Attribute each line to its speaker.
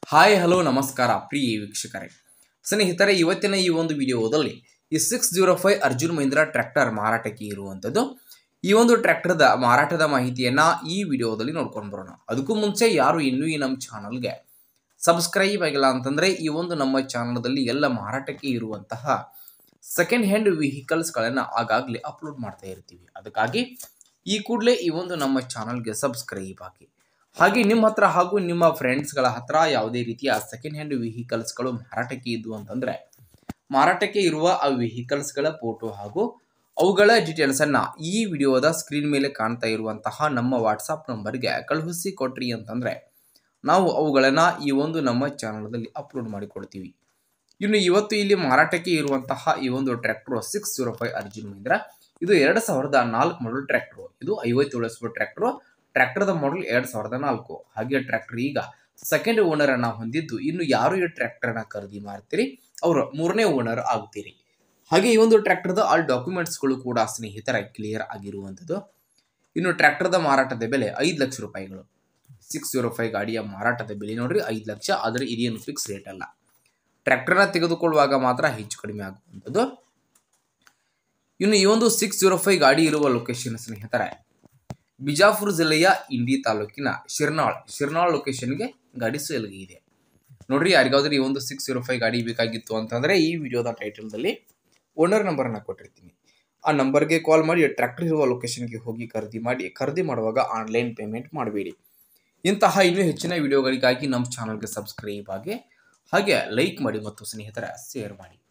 Speaker 1: hi hello ನಮಸ್ಕಾರ ಪ್ರಿಯ ವೀಕ್ಷಕರೇ ಸ್ನೇಹಿತರೆ ಇವತ್ತಿನ ಈ ಒಂದು ವಿಡಿಯೋದಲ್ಲಿ ಈ six zero five Arjun Mahindra tractor ಮಾರಾಟಕ್ಕೆ ಇರುವಂಥದ್ದು ಈ ಒಂದು ಟ್ರ್ಯಾಕ್ಟರ್ದ ಮಾರಾಟದ ಮಾಹಿತಿಯನ್ನ ಈ ವಿಡಿಯೋದಲ್ಲಿ ನೋಡ್ಕೊಂಡು ಬರೋಣ ಅದಕ್ಕೂ ಮುಂಚೆ ಯಾರು ಇನ್ನೂ ಈ ನಮ್ಮ ಚಾನಲ್ಗೆ ಸಬ್ಸ್ಕ್ರೈಬ್ ಆಗಿಲ್ಲ ಅಂತಂದ್ರೆ ಈ ಒಂದು ನಮ್ಮ ಚಾನಲ್ದಲ್ಲಿ ಎಲ್ಲ ಮಾರಾಟಕ್ಕೆ ಇರುವಂತಹ ಸೆಕೆಂಡ್ ಹ್ಯಾಂಡ್ ವೆಹಿಕಲ್ಸ್ಗಳನ್ನು ಆಗಾಗಲೇ ಅಪ್ಲೋಡ್ ಮಾಡ್ತಾ ಇರ್ತೀವಿ ಅದಕ್ಕಾಗಿ ಈ ಕೂಡಲೇ ಈ ಒಂದು ನಮ್ಮ ಚಾನಲ್ಗೆ ಸಬ್ಸ್ಕ್ರೈಬ್ ಆಗಿ ಹಾಗೆ ನಿಮ್ಮ ಹತ್ರ ಹಾಗೂ ನಿಮ್ಮ ಫ್ರೆಂಡ್ಸ್ಗಳ ಹತ್ರ ಯಾವುದೇ ರೀತಿಯ ಸೆಕೆಂಡ್ ಹ್ಯಾಂಡ್ ವೆಹಿಕಲ್ಸ್ಗಳು ಮಾರಾಟಕ್ಕೆ ಇದ್ವು ಅಂತಂದ್ರೆ ಮಾರಾಟಕ್ಕೆ ಇರುವ ಆ ವೆಹಿಕಲ್ಸ್ಗಳ ಫೋಟೋ ಹಾಗೂ ಅವುಗಳ ಡೀಟೇಲ್ಸನ್ನು ಈ ವಿಡಿಯೋದ ಸ್ಕ್ರೀನ್ ಮೇಲೆ ಕಾಣ್ತಾ ಇರುವಂತಹ ನಮ್ಮ ವಾಟ್ಸಪ್ ನಂಬರ್ಗೆ ಕಳುಹಿಸಿ ಕೊಟ್ರಿ ಅಂತಂದರೆ ನಾವು ಅವುಗಳನ್ನು ಈ ಒಂದು ನಮ್ಮ ಚಾನಲ್ದಲ್ಲಿ ಅಪ್ಲೋಡ್ ಮಾಡಿಕೊಡ್ತೀವಿ ಇನ್ನು ಇವತ್ತು ಇಲ್ಲಿ ಮಾರಾಟಕ್ಕೆ ಇರುವಂತಹ ಈ ಒಂದು tractor six zero five Arjun Mahindra ಇದು ಎರಡು ಸಾವಿರದ ನಾಲ್ಕು ಮಾಡಲ್ ಟ್ರ್ಯಾಕ್ಟರ್ ಇದು ಐವತ್ತೇಳು ಎಸ್ ಟ್ರ್ಯಾಕ್ಟರ್ ಟ್ರ್ಯಾಕ್ಟರ್ದ ಮಾಡಲ್ ಎರಡು ಸಾವಿರದ ನಾಲ್ಕು ಹಾಗೆ ಟ್ರ್ಯಾಕ್ಟರ್ ಈಗ ಸೆಕೆಂಡ್ ಓನರ್ ಅನ್ನ ಹೊಂದಿದ್ದು ಇನ್ನು ಯಾರು ಈ ಟ್ರ್ಯಾಕ್ಟರ್ನ ಖರೀದಿ ಮಾಡ್ತೀರಿ ಅವರು ಮೂರನೇ ಓನರ್ ಆಗ್ತೀರಿ ಹಾಗೆ ಈ ಒಂದು ಟ್ರ್ಯಾಕ್ಟರ್ದ ಆಲ್ ಡಾಕ್ಯುಮೆಂಟ್ಸ್ಗಳು ಕೂಡ ಸ್ನೇಹಿತರ ಕ್ಲಿಯರ್ ಆಗಿರುವಂಥದ್ದು ಇನ್ನು ಟ್ರ್ಯಾಕ್ಟರ್ದ ಮಾರಾಟದ ಬೆಲೆ ಐದು ಲಕ್ಷ ರೂಪಾಯಿಗಳು ಸಿಕ್ಸ್ ಜೀರೋ ಫೈವ್ ಗಾಡಿಯ ಮಾರಾಟದ ಬೆಲೆ ನೋಡ್ರಿ ಐದು ಲಕ್ಷ ಆದರೆ ಇದೇನು ಫಿಕ್ಸ್ ರೇಟ್ ಅಲ್ಲ ಟ್ರ್ಯಾಕ್ಟರ್ನ ತೆಗೆದುಕೊಳ್ಳುವಾಗ ಮಾತ್ರ ಹೆಚ್ಚು ಕಡಿಮೆ ಆಗುವಂಥದ್ದು ಇನ್ನು ಈ ಒಂದು ಸಿಕ್ಸ್ ಜೀರೋ ಫೈವ್ ಗಾಡಿ ಇರುವ ಲೊಕೇಶನ್ ಸ್ನೇಹಿತರೆ ಬಿಜಾಪುರ ಜಿಲ್ಲೆಯ ಇಂಡಿ ತಾಲೂಕಿನ ಶಿರ್ನಾಳ್ ಶಿರ್ನಾಳ್ ಲೊಕೇಶನ್ಗೆ ಗಾಡಿ ಸೇಲ್ಗೆ ಇದೆ ನೋಡ್ರಿ ಯಾರಿಗಾದ್ರೂ ಈ ಒಂದು ಸಿಕ್ಸ್ ಜೀರೋ ಫೈವ್ ಗಾಡಿ ಬೇಕಾಗಿತ್ತು ಅಂತಂದ್ರೆ ಈ ವಿಡಿಯೋದ ಟೈಟಲ್ದಲ್ಲಿ ಓನರ್ ನಂಬರ್ನ ಕೊಟ್ಟಿರ್ತೀನಿ ಆ ನಂಬರ್ಗೆ ಕಾಲ್ ಮಾಡಿ ಟ್ರ್ಯಾಕ್ಟರ್ ಇರುವ ಲೊಕೇಶನ್ಗೆ ಹೋಗಿ ಖರೀದಿ ಮಾಡಿ ಖರೀದಿ ಮಾಡುವಾಗ ಆನ್ಲೈನ್ ಪೇಮೆಂಟ್ ಮಾಡಬೇಡಿ ಇಂತಹ ಇನ್ನೂ ಹೆಚ್ಚಿನ ವಿಡಿಯೋಗಳಿಗಾಗಿ ನಮ್ಮ ಚಾನಲ್ಗೆ ಸಬ್ಸ್ಕ್ರೈಬ್ ಆಗಿ ಹಾಗೆ ಲೈಕ್ ಮಾಡಿ ಮತ್ತು ಸ್ನೇಹಿತರ ಶೇರ್ ಮಾಡಿ